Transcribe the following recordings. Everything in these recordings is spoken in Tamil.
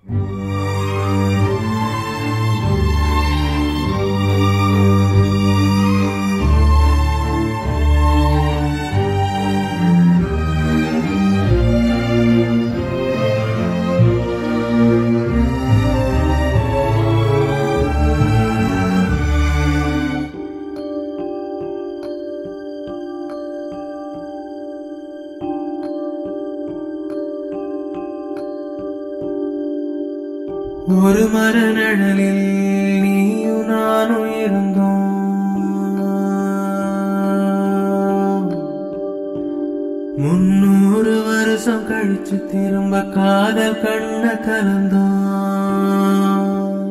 ஒரு மர நிழலில் நீயும் நானும் இருந்தோம் முன்னூறு வருஷம் கழிச்சு திரும்ப காதல் கண்ண கலந்தோம்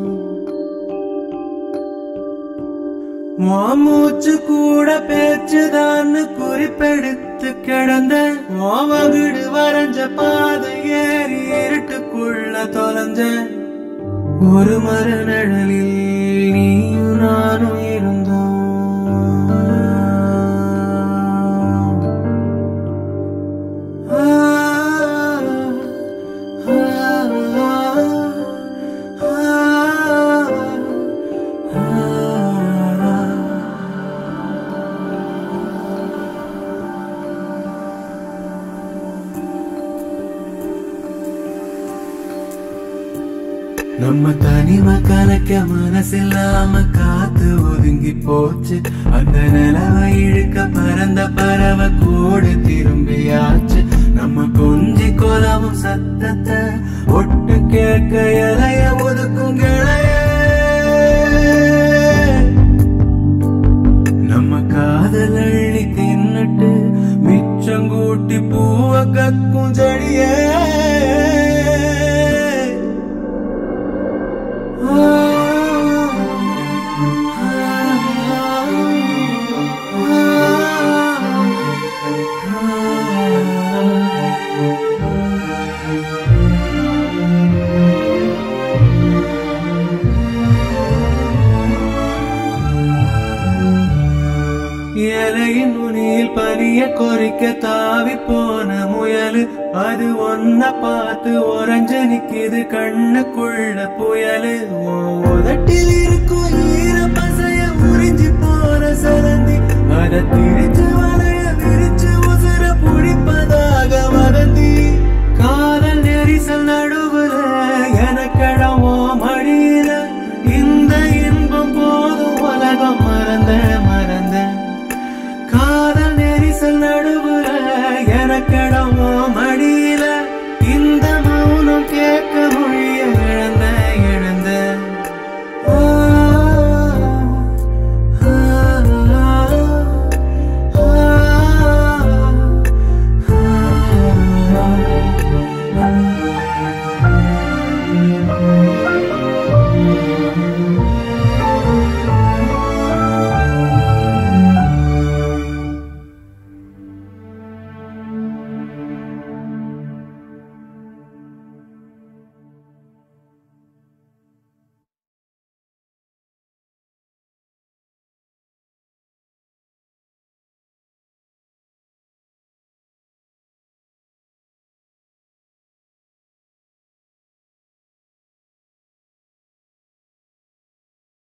உன் மூச்சு கூட பேச்சுதான்னு குறிப்பெடுத்து கிடந்த உன் வகுடு வரைஞ்ச பாதை ஏறி இருட்டுக்குள்ள தொலைஞ்ச ஒரு மர நிழலில் நீயும் நானும் இருந்தோம் ஆ, ஆ, ஆ, ஆ. நம்ம தனிமை கலக்க மனசில்லாம காத்து ஒதுங்கி போச்சு அந்த நிலவை இழுக்க பறந்த பறவை கூடு திரும்பியாச்சு நம்ம கொஞ்சி கொலவும் சத்தத்தை ஒட்டு கேட்க இலைய ஒதுக்கும் கிளைய நம்ம காதல் அள்ளி தின்னுட்டு மிச்சம் கூட்டி பூவ கக்கும் செடியே இலையின் நுனியில் பனிய கொறிக்க தாவி போன முயலு அது ஒன்ன பார்த்து உறைஞ்சு நிக்குது கண்ணுக்குள்ள புயலு உன் உதட்டில் இருக்கும் ஈர பசைய உறிஞ்சி போன சலந்தி அத திரு